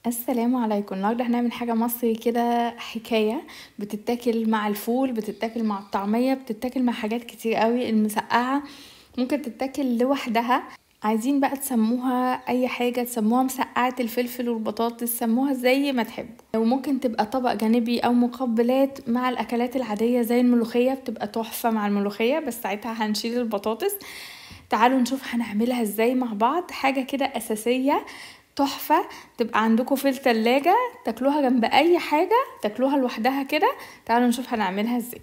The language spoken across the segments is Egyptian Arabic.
السلام عليكم النهارده هنعمل حاجه مصري كده حكايه بتتاكل مع الفول بتتاكل مع الطعميه بتتاكل مع حاجات كتير قوي المسقعه ممكن تتاكل لوحدها عايزين بقى تسموها اي حاجه تسموها مسقعه الفلفل والبطاطس سموها زي ما تحبوا وممكن تبقى طبق جانبي او مقبلات مع الاكلات العاديه زي الملوخيه بتبقى تحفه مع الملوخيه بس ساعتها هنشيل البطاطس تعالوا نشوف هنعملها ازاي مع بعض حاجه كده اساسيه تحفة تبقى عندكم في التلاجة تاكلوها جنب اي حاجة تاكلوها لوحدها كده تعالوا نشوف هنعملها ازاي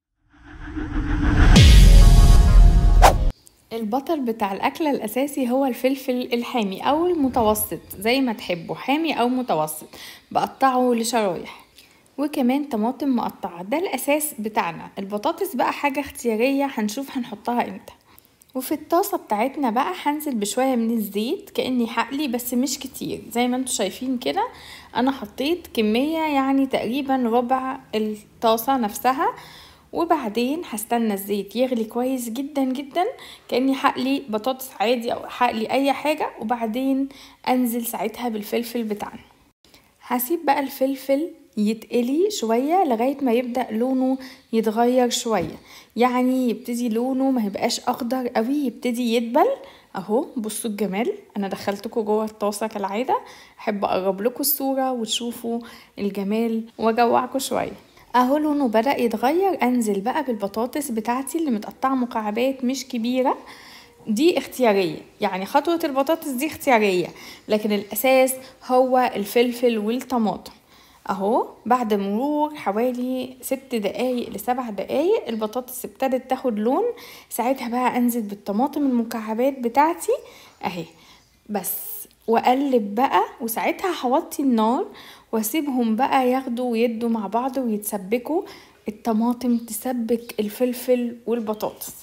البطل بتاع الاكل الاساسي هو الفلفل الحامي او المتوسط زي ما تحبوا حامي او متوسط بقطعه لشرايح وكمان طماطم مقطعة ده الاساس بتاعنا البطاطس بقى حاجة اختيارية هنشوف هنحطها امتى وفي الطاسة بتاعتنا بقى هنزل بشوية من الزيت كأني حقلي بس مش كتير زي ما انتوا شايفين كده انا حطيت كمية يعني تقريبا ربع الطاسة نفسها وبعدين هستنى الزيت يغلي كويس جدا جدا كأني حقلي بطاطس عادي او حقلي اي حاجة وبعدين انزل ساعتها بالفلفل بتاعنا هسيب بقى الفلفل يتقلي شوية لغاية ما يبدأ لونه يتغير شوية يعني يبتدي لونه ما يبقاش أخضر قوي يبتدي يدبل اهو بصوا الجمال انا دخلتكم جوه الطاسه كالعاده احب اقرب لكم الصوره وتشوفوا الجمال واجوعكم شويه اهو لونه بدا يتغير انزل بقى بالبطاطس بتاعتي اللي متقطعه مكعبات مش كبيره دي اختياريه يعني خطوه البطاطس دي اختياريه لكن الاساس هو الفلفل والطماطم اهو بعد مرور حوالي ست دقايق لسبع دقايق البطاطس ابتدت تاخد لون ساعتها بقى انزل بالطماطم المكعبات بتاعتي اهي بس واقلب بقى وساعتها هوطي النار واسيبهم بقى ياخدوا ويدوا مع بعض ويتسبكوا الطماطم تسبك الفلفل والبطاطس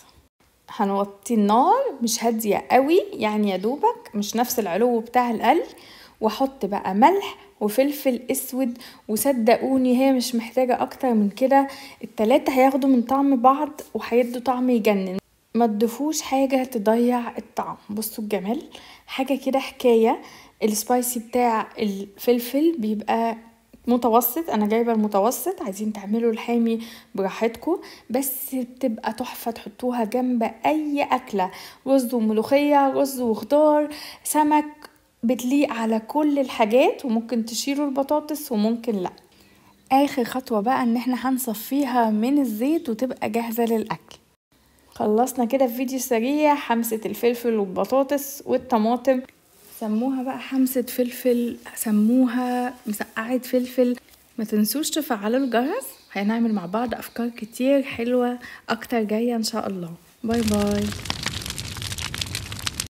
هنوطي النار مش هادية قوي يعني يا دوبك مش نفس العلو بتاع القلي واحط بقى ملح وفلفل اسود وصدقوني هي مش محتاجة اكتر من كده التلاتة هياخدوا من طعم بعض وهيدوا طعم يجنن ما تضيفوش حاجة تضيع الطعم بصوا الجمال حاجة كده حكاية السبايسي بتاع الفلفل بيبقى متوسط انا جايبه المتوسط عايزين تعملوا الحامي براحتكم بس بتبقى تحفه تحطوها جنب اي اكله رز وملوخيه رز وخضار سمك بتليق على كل الحاجات وممكن تشيلوا البطاطس وممكن لا اخر خطوه بقى ان احنا هنصفيها من الزيت وتبقى جاهزه للاكل خلصنا كده في فيديو سريع حمسه الفلفل والبطاطس والطماطم سموها بقى حمسة فلفل سموها مسقعة فلفل ما تنسوش تفعلوا الجرس هنعمل مع بعض أفكار كتير حلوة أكتر جاية إن شاء الله باي باي